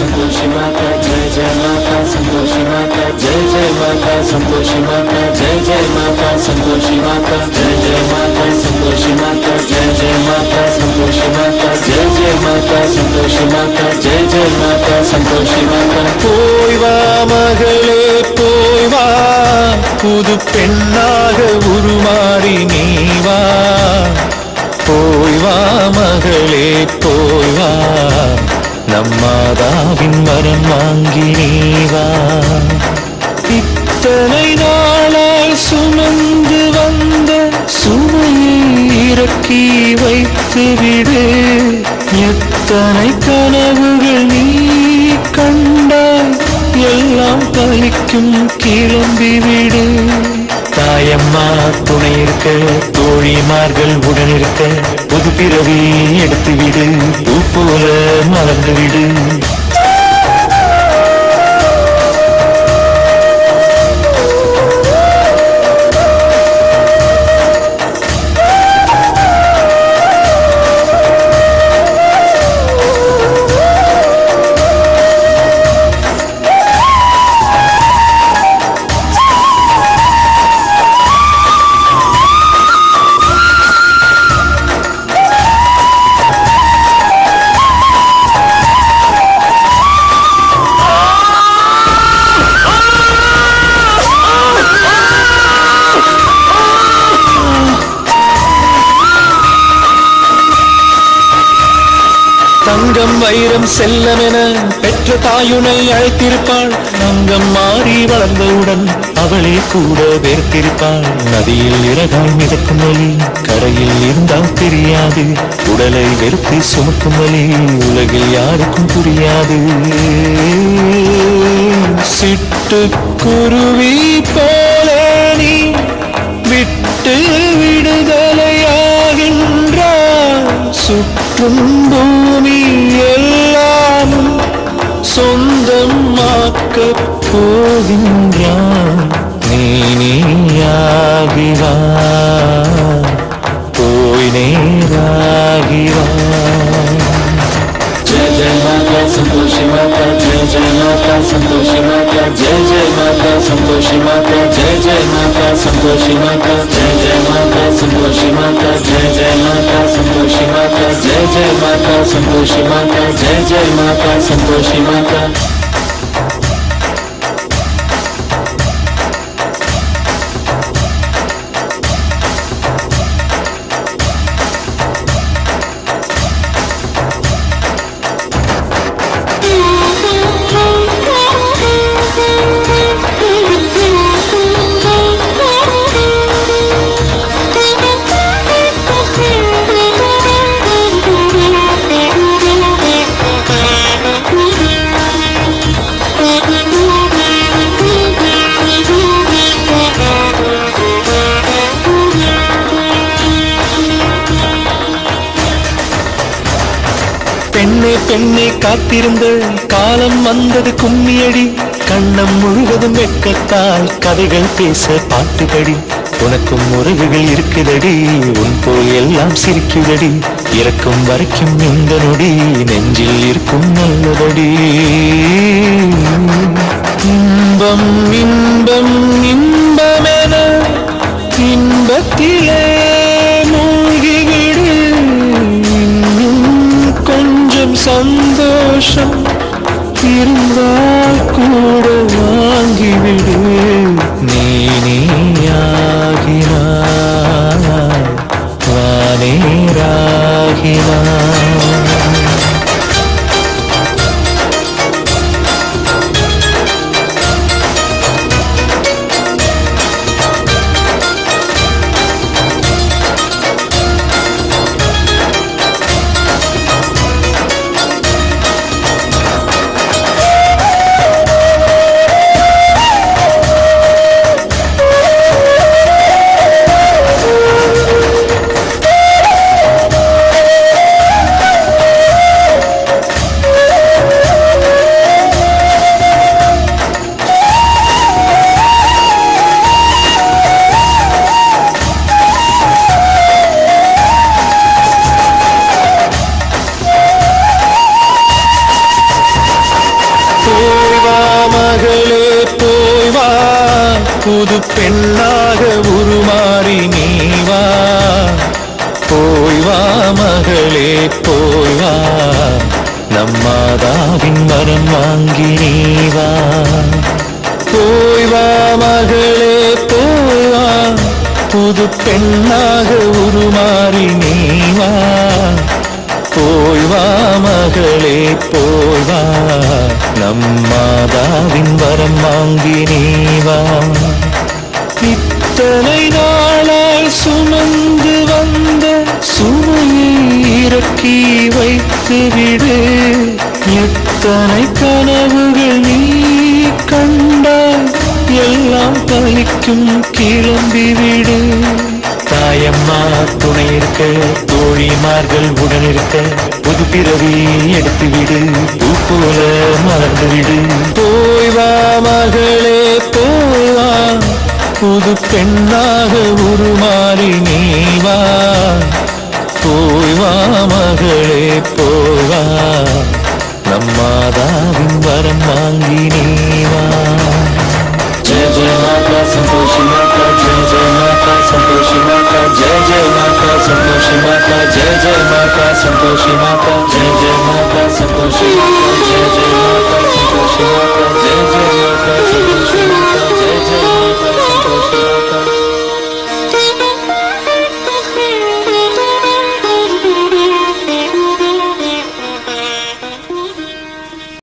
संतोषी माता जय जय माता संतोषी माता जय जय माता संतोषी माता जय जय माता संतोषी माता जय जय माता संतोषी माता जय जय माता संतोषी माता जय जय माता संतोषी माता जय जय माता संतोषी माता போய் வா மகளே போய் வா புது பெண்ணாக உருமாறி நீ வா போய் வா மகளே போய் வா நம்மாதாவின் வரம் வாங்கி நீ வா இத்தனை நாளாய் சுமந்து வந்த சுமையை இறக்கி வைத்து விடு எத்தனை கனவுகள் நீ கண்டாய் எல்லாம் பலிக்கும் கிளம்பி விடு தாயம்மா துணை இருக்க தோழிமார்கள் உடன் இருக்க புது பிறவி எடுத்து விடு பூ போல மறந்து விடு தங்கம் வைரம் செல்லமென பெற்ற தாயுனை அழைத்திருப்பாள் அங்கம் மாறி வளர்ந்தவுடன் அவளே கூட வேர்த்திருப்பாள் நதியில் இறகாய் மிதக்கும் வழி கரையில் இருந்தால் தெரியாது உடலை வெறுத்து சுமக்கும் வழி உலகில் யாருக்கும் புரியாது சிட்டுக்குருவி போல நீ விட்டு விடுதலையாகின்றார் சுற்றும் பூமி எல்லாமும் சொந்தமாக்க போகின்றான் நீ நீயாகிவா போய் நேராகிவா जय जय माता संतोषी माता जय जय माता संतोषी माता जय जय माता संतोषी माता जय जय माता संतोषी माता जय जय माता संतोषी माता जय जय माता संतोषी माता जय जय माता संतोषी माता जय जय माता संतोषी माता பெண்ணே பெண்ணே காத்திருந்த காலம் வந்தது கும்மியடி கண்ணம் முழுவதும் வெட்கத்தால் கதைகள் பேச பாட்டுபடி உனக்கும் உறவுகள் இருக்குதடி உன் போல் எல்லாம் சிரிக்குதடி இறக்கும் வரைக்கும் இந்த நொடி நெஞ்சில் இருக்கும் நல்லபடி இன்பம் இன்பம் இன்பமென இன்பத்திலே மூழ்கிவிடு இன்னும் கொஞ்சம் சந்தோஷம் இருந்தால் கூட வாங்கிவிடு நீ நீயாகினாய் வானேராகினாய் புது பெண்ணாக உருமாறி நீ வா போய் வா மகளே போய் வா நம்மாதாவின் வரம் வாங்கி நீ வா போய் வா மகளே போய் வா புது பெண்ணாக உருமாறி நீ வா போய் வா மகளே போய் வா நம்மாதாவின் வரம் வாங்கி நீ வா இத்தனை நாளாய் சுமந்து வந்த சுமையை இறக்கி வைத்து விடு எத்தனை கனவுகள் நீ கண்டாய் எல்லாம் பலிக்கும் கிளம்பி விடு தாயம்மா துணை இருக்க தோழிமார்கள் உடன் இருக்க புது பிறவி எடுத்து விடு பூ போல மலர்ந்து விடு போய் வா மகளே போய் வா புது பெண்ணாக உருமாறி நீ வா போய் வா மகளே போய் வா நம்மாதாவின் வரம் வாங்கி நீ வா जय जय माता संतोषी माता जय जय माता संतोषी माता जय जय माता संतोषी माता जय जय माता संतोषी माता जय जय माता संतोषी माता जय जय माता संतोषी माता जय जय माता